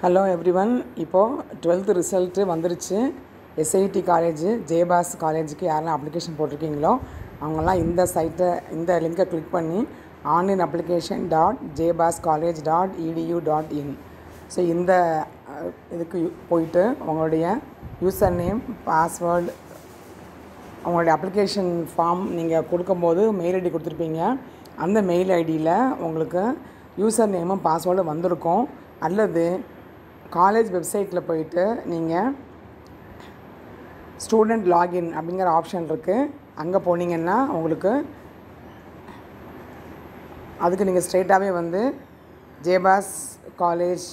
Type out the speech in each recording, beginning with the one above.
hello everyone இப்போது twelfth result வந்துருச்சு SIT college ஜேபாஸ் காலேஜுக்கு யாரெல்லாம் அப்ளிகேஷன் போட்டிருக்கீங்களோ அவங்கெல்லாம் இந்த சைட்டை இந்த லிங்கை கிளிக் பண்ணி ஆன்லைன் அப்ளிகேஷன் டாட் ஜேபாஸ் college dot edu dot in so இந்த அஹ், இதுக்கு யு- போயிட்டு உங்களுடைய யூசர் நேம் பாஸ்வேர்டு உங்களுடைய அப்ளிகேஷன் ஃபார்ம் நீங்கள் கொடுக்கும்போது மெயில் ஐடி கொடுத்துருப்பீங்க அந்த மெயில் ஐடியில் உங்களுக்கு யூசர் நேமும் பாஸ்வேர்டும் வந்திருக்கும் அல்லது காலேஜ் வெப்சைட்டில் போயிட்டு நீங்கள் ஸ்டூடெண்ட் லாகின் அப்படிங்கிற ஆப்ஷன் இருக்குது அங்கே போனீங்கன்னா உங்களுக்கு அதுக்கு நீங்கள் ஸ்ட்ரெயிட்டாகவே வந்து ஜேபாஸ் college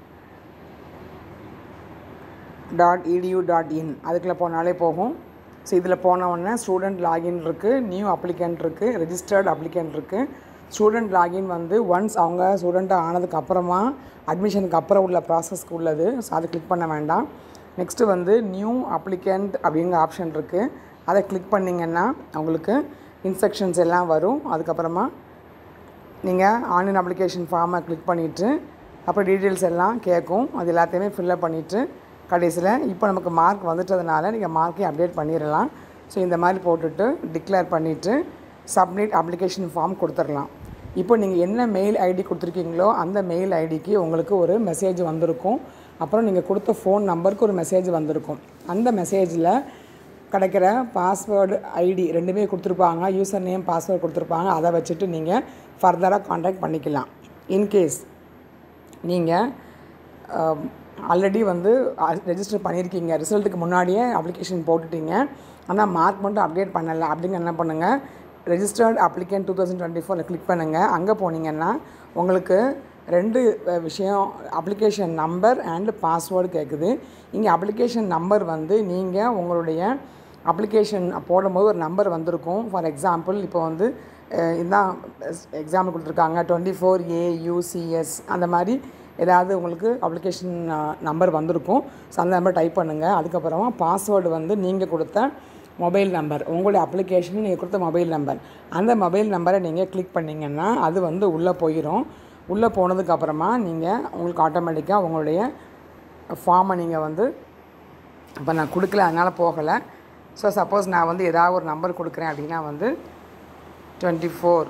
dot edu dot in அதுக்குள்ளே போனாலே போகும் ஸோ இதில் போன உடனே ஸ்டூடெண்ட் லாகின் இருக்குது நியூ அப்ளிகண்ட் இருக்குது ரெஜிஸ்டர்ட் அப்ளிகண்ட் இருக்குது ஸ்டூடெண்ட் லாகின் வந்து ஒன்ஸ் அவங்க ஸ்டூடெண்ட்டாக ஆனதுக்கு அப்புறமா அட்மிஷனுக்கு அப்புறம் உள்ள ப்ராசஸ்க்கு உள்ளது ஸோ அதை கிளிக் பண்ண வேண்டாம் நெக்ஸ்ட்டு வந்து நியூ அப்ளிகண்ட் அப்படிங்கிற ஆப்ஷன் இருக்குது அதை கிளிக் பண்ணிங்கன்னா உங்களுக்கு இன்ஸ்ட்ரக்ஷன்ஸ் எல்லாம் வரும் அதுக்கப்புறமா நீங்கள் ஆன்லைன் அப்ளிகேஷன் ஃபார்மை கிளிக் பண்ணிவிட்டு அப்புறம் டீட்டெயில்ஸ் எல்லாம் கேட்கும் அது எல்லாத்தையுமே ஃபில்லப் பண்ணிவிட்டு கடைசியில் இப்போ நமக்கு மார்க் வந்துட்டதுனால நீங்கள் மார்க்கையும் அப்டேட் பண்ணிடலாம் ஸோ இந்த மாதிரி போட்டுட்டு டிக்ளேர் பண்ணிவிட்டு சப்மிட் அப்ளிகேஷன் ஃபார்ம் கொடுத்துடலாம் இப்போ நீங்கள் என்ன மெயில் ஐடி கொடுத்துருக்கீங்களோ அந்த மெயில் ஐடிக்கு உங்களுக்கு ஒரு மெசேஜ் வந்திருக்கும் அப்புறம் நீங்கள் கொடுத்த ஃபோன் நம்பருக்கு ஒரு மெசேஜ் வந்திருக்கும் அந்த மெசேஜில் கிடைக்கிற பாஸ்வேர்டு ஐடி ரெண்டுமே கொடுத்துருப்பாங்க யூசர் நேம் பாஸ்வேர்டு கொடுத்துருப்பாங்க அதை வச்சுட்டு நீங்கள் ஃபர்தராக காண்டாக்ட் பண்ணிக்கலாம் இன்கேஸ் நீங்கள் ஆல்ரெடி வந்து ரெஜிஸ்டர் பண்ணியிருக்கீங்க ரிசல்ட்டுக்கு முன்னாடியே அப்ளிகேஷன் போட்டுட்டீங்க ஆனால் மார்க் மட்டும் அப்டேட் பண்ணலை அப்படிங்க என்ன பண்ணுங்கள் registered applicant two thousand twenty ஃபோரில் கிளிக் பண்ணுங்கள் அங்கே போனீங்கன்னா உங்களுக்கு ரெண்டு அஹ், விஷயம் அப்ளிகேஷன் நம்பர் அண்ட் பாஸ்வேர்டு கேட்குது இங்கே அப்ளிகேஷன் நம்பர் வந்து நீங்கள் உங்களுடைய அப்ளிகேஷன் போடும்போது ஒரு நம்பர் வந்திருக்கும் ஃபார் எக்ஸாம்பிள் இப்போ வந்து அஹ், இதான் எக்ஸாம்பிள் கொடுத்துருக்காங்க டுவெண்ட்டி ஃபோர் ஏ யூசிஎஸ் அந்த மாதிரி ஏதாவது உங்களுக்கு அப்ளிகேஷன் நம்பர் வந்திருக்கும் ஸோ அந்த நம்பர் டைப் பண்ணுங்கள் அதுக்கப்புறமா பாஸ்வேர்டு வந்து நீங்கள் கொடுத்த மொபைல் நம்பர் உங்களுடைய அப்ளிகேஷன் நீங்கள் கொடுத்த மொபைல் நம்பர் அந்த மொபைல் நம்பரை நீங்கள் கிளிக் பண்ணிங்கன்னா அது வந்து உள்ளே போயிடும் உள்ளே போனதுக்கப்புறமா நீங்கள் உங்களுக்கு ஆட்டோமேட்டிக்காக உங்களுடைய ஃபார்மை நீங்கள் வந்து இப்போ நான் கொடுக்கல அதனால் போகலை ஸோ சப்போஸ் நான் வந்து ஏதாவது ஒரு நம்பர் கொடுக்குறேன் அப்படின்னா வந்து டுவெண்ட்டி ஃபோர்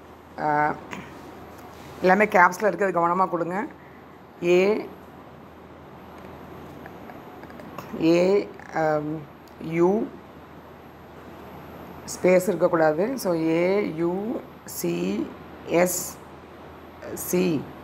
எல்லாமே கேப்ஸில் இருக்கிறது கவனமாக கொடுங்க ஏ ஏ யூ ஸ்பேஸ் இருக்கக்கூடாது so A U C S C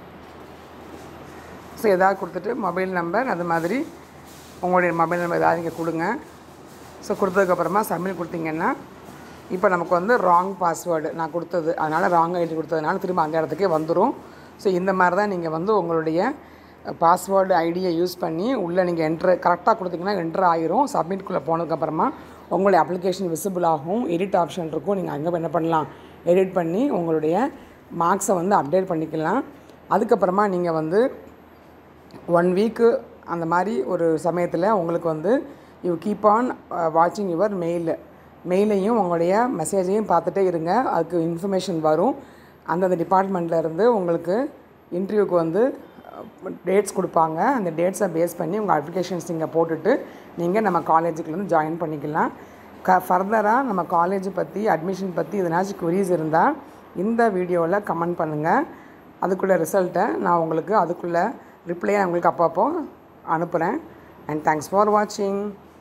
so எதாவது கொடுத்துட்டு மொபைல் நம்பர் அது மாதிரி உங்களுடைய மொபைல் நம்பர் ஏதாவது நீங்கள் கொடுங்க ஸோ கொடுத்ததுக்கப்புறமா சப்மிட் கொடுத்தீங்கன்னா இப்போ நமக்கு வந்து ராங் பாஸ்வேர்டு நான் கொடுத்தது அதனால் ராங் ஐடி கொடுத்ததுனால திரும்ப அந்த இடத்துக்கே வந்துடும் ஸோ இந்த மாதிரி தான் நீங்கள் வந்து உங்களுடைய பாஸ்வேர்டு ஐடியை யூஸ் பண்ணி உள்ளே நீங்கள் என்ட்ரு கரெக்டாக கொடுத்தீங்கன்னா என்ட்ரு ஆயிரும் சப்மிட்குள்ளே போனதுக்கப்புறமா உங்களுடைய அப்ளிகேஷன் விசிபிள் ஆகும் எடிட் ஆப்ஷன் இருக்கும் நீங்கள் அங்கே என்ன பண்ணலாம் எடிட் பண்ணி உங்களுடைய மார்க்ஸை வந்து அப்டேட் பண்ணிக்கலாம் அதுக்கப்புறமா நீங்கள் வந்து ஒன் வீக்கு அந்த மாதிரி ஒரு சமயத்தில் உங்களுக்கு வந்து யூ கீப் ஆன் வாட்சிங் யுவர் மெயில் மெயிலையும் உங்களுடைய மெசேஜையும் பார்த்துட்டே இருங்க அதுக்கு இன்ஃபர்மேஷன் வரும் அந்தந்த டிபார்ட்மெண்ட்டில் இருந்து உங்களுக்கு இன்டர்வியூக்கு வந்து டேட்ஸ் கொடுப்பாங்க அந்த டேட்ஸை பேஸ் பண்ணி உங்கள் அப்ளிகேஷன்ஸ் நீங்கள் போட்டுட்டு நீங்கள் நம்ம காலேஜுக்கு வந்து ஜாயின் பண்ணிக்கலாம் க ஃபர்தராக நம்ம காலேஜ் பற்றி அட்மிஷன் பற்றி எதனாச்சும் queries இருந்தால் இந்த வீடியோவில் கமெண்ட் பண்ணுங்கள் அதுக்குள்ள ரிசல்ட்டை நான் உங்களுக்கு அதுக்குள்ளே ரிப்ளையை உங்களுக்கு அப்பப்போ அனுப்புகிறேன் அண்ட் தேங்க்ஸ் ஃபார் வாட்சிங்